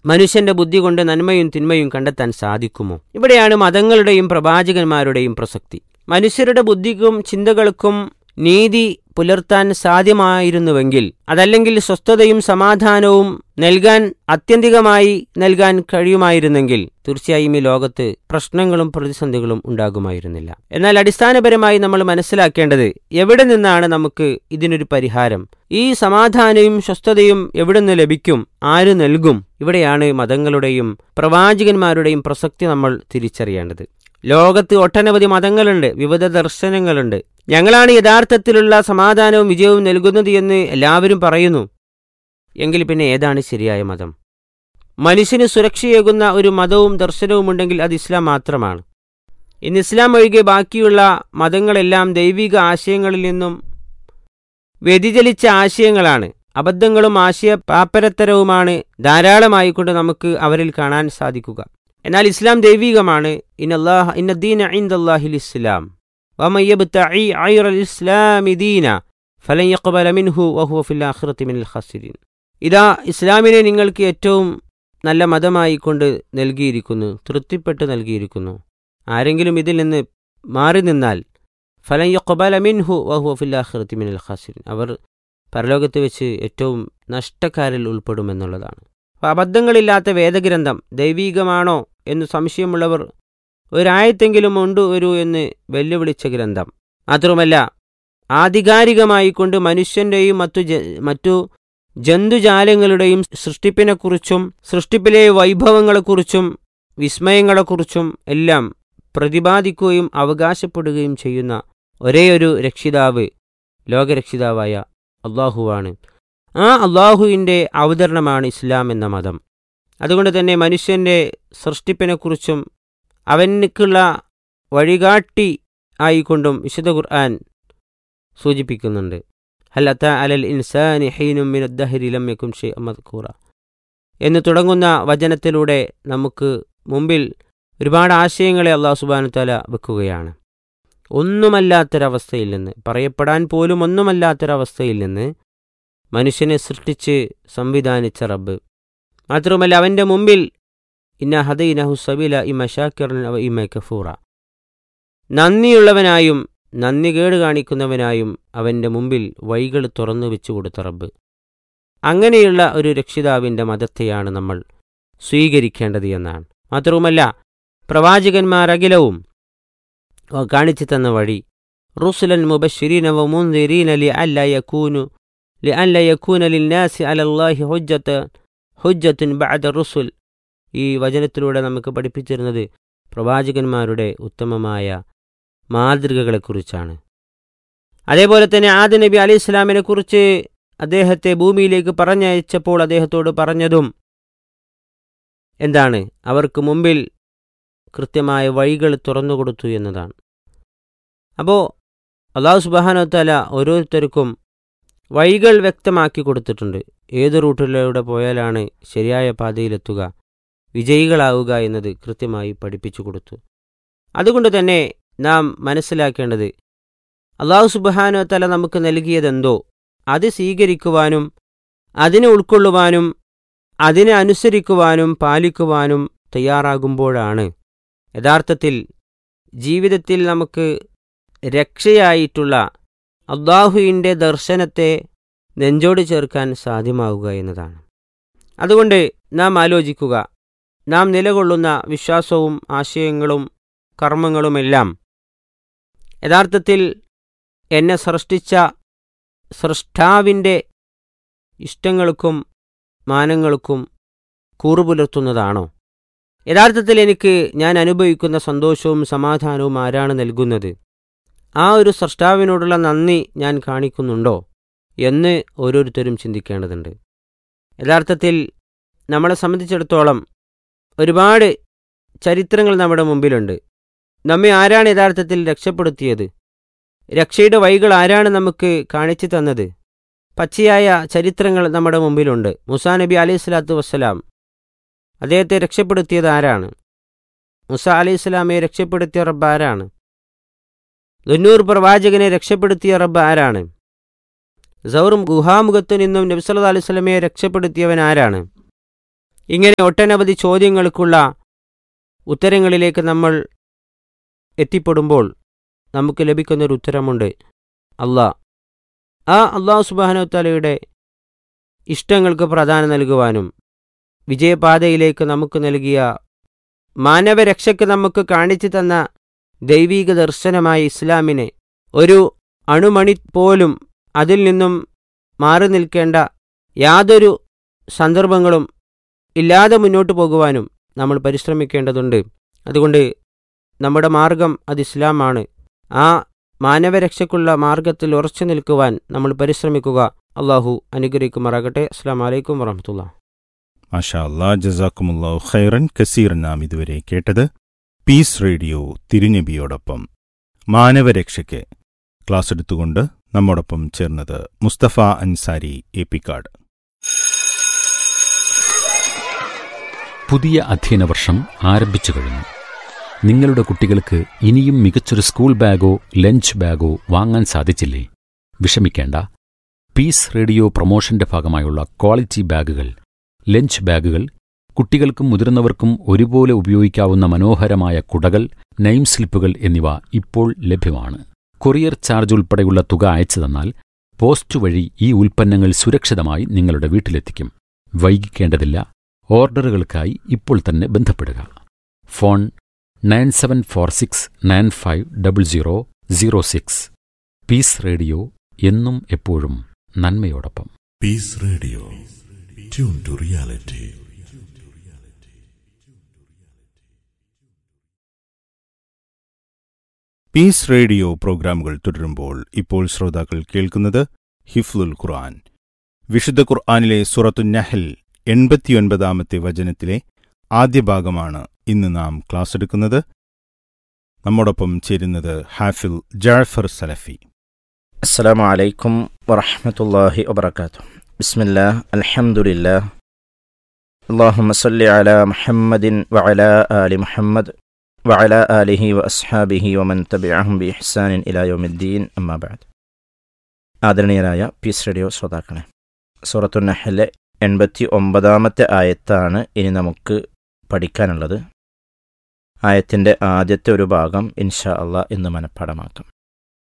മനുഷ്യന്റെ ബുദ്ധി കൊണ്ട് നന്മയും തിന്മയും കണ്ടെത്താൻ സാധിക്കുമോ ഇവിടെയാണ് മതങ്ങളുടെയും പ്രവാചകന്മാരുടെയും പ്രസക്തി മനുഷ്യരുടെ ബുദ്ധിക്കും ചിന്തകൾക്കും നീതി പുലർത്താൻ സാധ്യമായിരുന്നുവെങ്കിൽ അതല്ലെങ്കിൽ സ്വസ്ഥതയും സമാധാനവും നൽകാൻ അത്യന്തികമായി നൽകാൻ കഴിയുമായിരുന്നെങ്കിൽ തീർച്ചയായും ഈ ലോകത്ത് പ്രശ്നങ്ങളും പ്രതിസന്ധികളും ഉണ്ടാകുമായിരുന്നില്ല എന്നാൽ അടിസ്ഥാനപരമായി നമ്മൾ മനസ്സിലാക്കേണ്ടത് എവിടെ നിന്നാണ് നമുക്ക് ഇതിനൊരു പരിഹാരം ഈ സമാധാനവും സ്വസ്ഥതയും എവിടെ നിന്ന് ലഭിക്കും ആര് നൽകും ഇവിടെയാണ് മതങ്ങളുടെയും പ്രവാചകന്മാരുടെയും പ്രസക്തി നമ്മൾ തിരിച്ചറിയേണ്ടത് ലോകത്ത് ഒട്ടനവധി മതങ്ങളുണ്ട് വിവിധ ദർശനങ്ങളുണ്ട് ഞങ്ങളാണ് യഥാർത്ഥത്തിലുള്ള സമാധാനവും വിജയവും നൽകുന്നത് എന്ന് എല്ലാവരും പറയുന്നു എങ്കിൽ പിന്നെ ഏതാണ് ശരിയായ മതം മനുഷ്യന് സുരക്ഷയേകുന്ന ഒരു മതവും ദർശനവും ഉണ്ടെങ്കിൽ അത് ഇസ്ലാം മാത്രമാണ് ഇന്ന് ഇസ്ലാം ഒഴികെ ബാക്കിയുള്ള മതങ്ങളെല്ലാം ദൈവിക ആശയങ്ങളിൽ നിന്നും വ്യതിചലിച്ച ആശയങ്ങളാണ് അബദ്ധങ്ങളും ആശയ പാപ്പരത്തരവുമാണ് ധാരാളമായിക്കൊണ്ട് നമുക്ക് അവരിൽ കാണാൻ സാധിക്കുക എന്നാൽ ഇസ്ലാം ദൈവികമാണ് ഇന്നല്ലാഹ് ഇന്നദ്ദീന ഇൻദല്ലാഹിൽ ഇസ്ലാം വമയ്യബ്തഇ ഐറൽ ഇസ്ലാമി ദീന ഫലൻ യഖ്ബല മിൻഹു വഹുവ ഫിൽ ആഖിറതി മിനൽ ഖാസിരീൻ ഇതാ ഇസ്ലാമിനെ നിങ്ങൾക്ക് ഏറ്റവും നല്ല മതമായി കൊണ്ട് നൽകിയിരിക്കുന്നു തൃപ്തിപ്പെട്ട് നൽകിയിരിക്കുന്നു ആരെങ്കിലും ഇതിൽ നിന്ന് മാറി നിന്നാൽ ഫലൻ യഖ്ബല മിൻഹു വഹുവ ഫിൽ ആഖിറതി മിനൽ ഖാസിരീൻ അവർ പരലോകത്ത് വെച്ച് ഏറ്റവും നഷ്ടക്കാരിൽ ഉൾപ്പെടുമെന്നുള്ളതാണ് അപ്പോൾ അബദ്ധങ്ങളില്ലാത്ത വേദഗ്രന്ഥം ദൈവീകമാണോ എന്ന് സംശയമുള്ളവർ ഒരായത്തെങ്കിലും ഉണ്ട് ഒരു എന്ന് വെല്ലുവിളിച്ച ഗ്രന്ഥം മാത്രമല്ല ആധികാരികമായി കൊണ്ട് മനുഷ്യൻ്റെയും മറ്റു ജ മറ്റു ജന്തുജാലങ്ങളുടെയും സൃഷ്ടിപ്പിനെക്കുറിച്ചും സൃഷ്ടിപ്പിലെ വൈഭവങ്ങളെക്കുറിച്ചും വിസ്മയങ്ങളെക്കുറിച്ചും എല്ലാം പ്രതിപാദിക്കുകയും അവകാശപ്പെടുകയും ചെയ്യുന്ന ഒരേയൊരു രക്ഷിതാവ് ലോകരക്ഷിതാവായ അള്ളാഹുവാണ് ആ അള്ളാഹുവിൻ്റെ അവതരണമാണ് ഇസ്ലാം എന്ന മതം അതുകൊണ്ട് തന്നെ മനുഷ്യൻ്റെ സൃഷ്ടിപ്പിനെക്കുറിച്ചും അവനക്കുള്ള വഴികാട്ടി ആയിക്കൊണ്ടും വിശുദ്ധ ഖുർആൻ സൂചിപ്പിക്കുന്നുണ്ട് ഹല്ലത്ത അലൽ ഇൻസാനി ഹൈനും മിനദ്ദഹരി ലമ്യക്കും ഷെ മദ്കൂറ എന്ന് തുടങ്ങുന്ന വചനത്തിലൂടെ നമുക്ക് മുമ്പിൽ ഒരുപാട് ആശയങ്ങളെ അള്ളാഹു സുബാനു തല വെക്കുകയാണ് ഒന്നുമല്ലാത്തൊരവസ്ഥയിൽ നിന്ന് പറയപ്പെടാൻ പോലും ഒന്നുമല്ലാത്തൊരവസ്ഥയിൽ നിന്ന് മനുഷ്യനെ സൃഷ്ടിച്ച് സംവിധാനിച്ച റബ്ബ് മാത്രമല്ല അവൻ്റെ മുമ്പിൽ ഇന്ന ഹദൈനഹു സബില ഇമ ഷാക്കിറൻ അവ ഇമ കഫൂറ നന്ദിയുള്ളവനായും നന്ദി കേട് കാണിക്കുന്നവനായും അവൻ്റെ മുമ്പിൽ വഴികൾ തുറന്നു വെച്ചു കൊടുത്ത റബ്ബ് അങ്ങനെയുള്ള ഒരു രക്ഷിതാവിൻ്റെ മതത്തെയാണ് നമ്മൾ സ്വീകരിക്കേണ്ടത് എന്നാണ് മാത്രവുമല്ല പ്രവാചകന്മാരകിലവും കാണിച്ചു തന്ന വഴി റുസുലൻ മുബഷിരീന വ മുൻദിരീന ലി അല്ല യക്കൂനു ലി അല്ല യക്കൂന ലിന്നാസി അലല്ലാഹി ഹുജ്ജത്ത് ഹുജ്ജത്തുൻ ബഅദ റുസുൽ ഈ വചനത്തിലൂടെ നമുക്ക് പഠിപ്പിച്ചിരുന്നത് പ്രവാചകന്മാരുടെ ഉത്തമമായ മാതൃകകളെക്കുറിച്ചാണ് അതേപോലെ തന്നെ ആദ നബി അലി ഇസ്ലാമിനെ കുറിച്ച് അദ്ദേഹത്തെ ഭൂമിയിലേക്ക് പറഞ്ഞയച്ചപ്പോൾ അദ്ദേഹത്തോട് പറഞ്ഞതും എന്താണ് അവർക്ക് മുമ്പിൽ കൃത്യമായ വഴികൾ തുറന്നുകൊടുത്തു എന്നതാണ് അപ്പോൾ അള്ളാഹു സുബാനോത്തല ഓരോരുത്തർക്കും വഴികൾ വ്യക്തമാക്കി കൊടുത്തിട്ടുണ്ട് ഏത് റൂട്ടിലൂടെ പോയാലാണ് ശരിയായ പാതയിലെത്തുക വിജയികളാവുക എന്നത് കൃത്യമായി പഠിപ്പിച്ചു കൊടുത്തു അതുകൊണ്ട് തന്നെ നാം മനസ്സിലാക്കേണ്ടത് അള്ളാഹു സുബാനോ തല നമുക്ക് നൽകിയതെന്തോ അത് സ്വീകരിക്കുവാനും അതിനെ ഉൾക്കൊള്ളുവാനും അതിനെ അനുസരിക്കുവാനും പാലിക്കുവാനും തയ്യാറാകുമ്പോഴാണ് യഥാർത്ഥത്തിൽ ജീവിതത്തിൽ നമുക്ക് രക്ഷയായിട്ടുള്ള അള്ളാഹുവിൻ്റെ ദർശനത്തെ നെഞ്ചോട് ചേർക്കാൻ സാധ്യമാവുക എന്നതാണ് അതുകൊണ്ട് നാം ആലോചിക്കുക നാം നിലകൊള്ളുന്ന വിശ്വാസവും ആശയങ്ങളും കർമ്മങ്ങളുമെല്ലാം യഥാർത്ഥത്തിൽ എന്നെ സൃഷ്ടിച്ച സൃഷ്ടാവിൻ്റെ ഇഷ്ടങ്ങൾക്കും മാനങ്ങൾക്കും കൂറുപുലർത്തുന്നതാണോ യഥാർത്ഥത്തിൽ എനിക്ക് ഞാൻ അനുഭവിക്കുന്ന സന്തോഷവും സമാധാനവും ആരാണ് നൽകുന്നത് ആ ഒരു സൃഷ്ടാവിനോടുള്ള നന്ദി ഞാൻ കാണിക്കുന്നുണ്ടോ എന്ന് ഓരോരുത്തരും ചിന്തിക്കേണ്ടതുണ്ട് യഥാർത്ഥത്തിൽ നമ്മളെ സംബന്ധിച്ചിടത്തോളം ഒരുപാട് ചരിത്രങ്ങൾ നമ്മുടെ മുമ്പിലുണ്ട് നമ്മെ ആരാണ് യഥാർത്ഥത്തിൽ രക്ഷപ്പെടുത്തിയത് രക്ഷയുടെ വഴികൾ ആരാണ് നമുക്ക് കാണിച്ചു തന്നത് പച്ചയായ ചരിത്രങ്ങൾ നമ്മുടെ മുമ്പിലുണ്ട് മുസാ നബി അലൈഹി സ്വലാത്തു വസ്സലാം അദ്ദേഹത്തെ രക്ഷപ്പെടുത്തിയത് ആരാണ് മുസ അലൈഹി സ്വലാമയെ രക്ഷപ്പെടുത്തിയ റബ്ബ് ആരാണ് ദുന്നൂർ പ്രവാചകനെ രക്ഷപ്പെടുത്തിയ റബ്ബ് ആരാണ് സൗറും ഗുഹാമുഖത്തു നിന്നും നബി സല്ലല്ലാഹു അലൈഹി സ്വലമയെ രക്ഷപ്പെടുത്തിയവൻ ആരാണ് ഇങ്ങനെ ഒട്ടനവധി ചോദ്യങ്ങൾക്കുള്ള ഉത്തരങ്ങളിലേക്ക് നമ്മൾ എത്തിപ്പെടുമ്പോൾ നമുക്ക് ലഭിക്കുന്നൊരു ഉത്തരമുണ്ട് അള്ളാഹ് ആ അള്ളാഹു സുബാനുത്തലയുടെ ഇഷ്ടങ്ങൾക്ക് പ്രാധാന്യം നൽകുവാനും വിജയപാതയിലേക്ക് നമുക്ക് നൽകിയ മാനവരക്ഷയ്ക്ക് നമുക്ക് കാണിച്ചു തന്ന ദൈവീക ദർശനമായ ഇസ്ലാമിനെ ഒരു അണുമണി പോലും അതിൽ നിന്നും മാറി നിൽക്കേണ്ട യാതൊരു സന്ദർഭങ്ങളും ഇല്ലാതെ മുന്നോട്ട് പോകുവാനും നമ്മൾ പരിശ്രമിക്കേണ്ടതുണ്ട് അതുകൊണ്ട് നമ്മുടെ മാർഗം അത് ഇസ്ലാമാണ് ആ മാനവരക്ഷയ്ക്കുള്ള മാർഗത്തിൽ ഉറച്ചു നിൽക്കുവാൻ നമ്മൾ പരിശ്രമിക്കുക അള്ളാഹു അനുഗ്രഹിക്കുമാറാകട്ടെ അസ്സാം വലൈക്കും വറഹമത്തുള്ള മാഷാ അല്ലാ ജസാക്കുമുല്ലാഹു ഖൈറൻ കസീർ നാം ഇതുവരെ കേട്ടത് പീസ് റേഡിയോ തിരുനബിയോടൊപ്പം മാനവരക്ഷയ്ക്ക് ക്ലാസ് എടുത്തുകൊണ്ട് നമ്മോടൊപ്പം ചേർന്നത് മുസ്തഫ അൻസാരി എപ്പിക്കാട് പുതിയ അധ്യയന വർഷം ആരംഭിച്ചു കഴിഞ്ഞു നിങ്ങളുടെ കുട്ടികൾക്ക് ഇനിയും മികച്ചൊരു സ്കൂൾ ബാഗോ ലഞ്ച് ബാഗോ വാങ്ങാൻ സാധിച്ചില്ലേ വിഷമിക്കേണ്ട പീസ് റേഡിയോ പ്രൊമോഷന്റെ ഭാഗമായുള്ള ക്വാളിറ്റി ബാഗുകൾ ലഞ്ച് ബാഗുകൾ കുട്ടികൾക്കും മുതിർന്നവർക്കും ഒരുപോലെ ഉപയോഗിക്കാവുന്ന മനോഹരമായ കുടകൾ നെയിം സ്ലിപ്പുകൾ എന്നിവ ഇപ്പോൾ ലഭ്യമാണ് കൊറിയർ ചാർജ് ഉൾപ്പെടെയുള്ള തുക അയച്ചു തന്നാൽ പോസ്റ്റ് വഴി ഈ ഉൽപ്പന്നങ്ങൾ സുരക്ഷിതമായി നിങ്ങളുടെ വീട്ടിലെത്തിക്കും വൈകിക്കേണ്ടതില്ല ഓർഡറുകൾക്കായി ഇപ്പോൾ തന്നെ ബന്ധപ്പെടുക phone nine seven four six nine five double zero zero six peace radio എന്നും എപ്പോഴും നന്മയോടൊപ്പം Peace Radio. Tune to reality. Peace radio പ്രോഗ്രാമുകൾ തുടരുമ്പോൾ ഇപ്പോൾ ശ്രോതാക്കൾ കേൾക്കുന്നത് ഹിഫ്ലുൽ ഖുർആൻ വിശുദ്ധ ഖുർആനിലെ സുറത്തു നഹൽ എൺപത്തിയൊൻപതാമത്തെ വചനത്തിലെ ആദ്യ ഭാഗമാണ് ഇന്ന് നാം ക്ലാസ് എടുക്കുന്നത് നമ്മോടൊപ്പം ചേരുന്നത് ഹാഫിൽ ജാഫർ സലഫി السلام عليكم ورحمة الله وبركاته بسم الله الحمد لله اللهم صل على محمد وعلى آل محمد وعلى آله وأصحابه ومن تبعهم بإحسان إلى يوم الدين أما بعد ആദരണീയരായ പീസ് റേഡിയോ ശ്രോതാക്കളെ സൂറത്തു നഹലിലെ എൺപത്തി ഒമ്പതാമത്തെ ആയത്താണ് ഇനി നമുക്ക് പഠിക്കാനുള്ളത് ആയത്തിൻ്റെ ആദ്യത്തെ ഒരു ഭാഗം ഇൻഷാ അള്ളാഹ് ഇന്ന് മനഃപ്പാടമാക്കാം